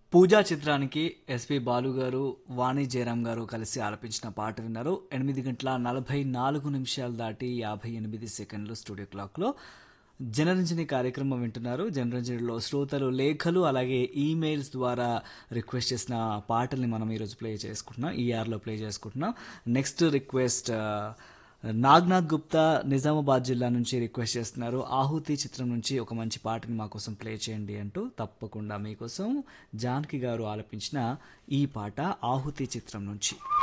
పూజా చిత్రానికి ఎస్పి బాలు గారు వాణి జయరాం గారు కలిసి ఆలపించిన పాట విన్నారు ఎనిమిది గంటల నలభై నాలుగు నిమిషాలు దాటి యాభై ఎనిమిది సెకండ్లు స్టూడియో క్లాక్లో జనరంజని కార్యక్రమం వింటున్నారు జనరంజనిలో శ్రోతలు లేఖలు అలాగే ఈమెయిల్స్ ద్వారా రిక్వెస్ట్ చేసిన పాటల్ని మనం ఈరోజు ప్లే చేసుకుంటున్నాం ఈ ఆర్లో ప్లే చేసుకుంటున్నాం నెక్స్ట్ రిక్వెస్ట్ నాగ్నాథ్ గుప్తా నిజామాబాద్ జిల్లా నుంచి రిక్వెస్ట్ చేస్తున్నారు ఆహుతి చిత్రం నుంచి ఒక మంచి పాటని మా కోసం ప్లే చేయండి అంటూ తప్పకుండా మీకోసం జానకి గారు ఆలపించిన ఈ పాట ఆహుతి చిత్రం నుంచి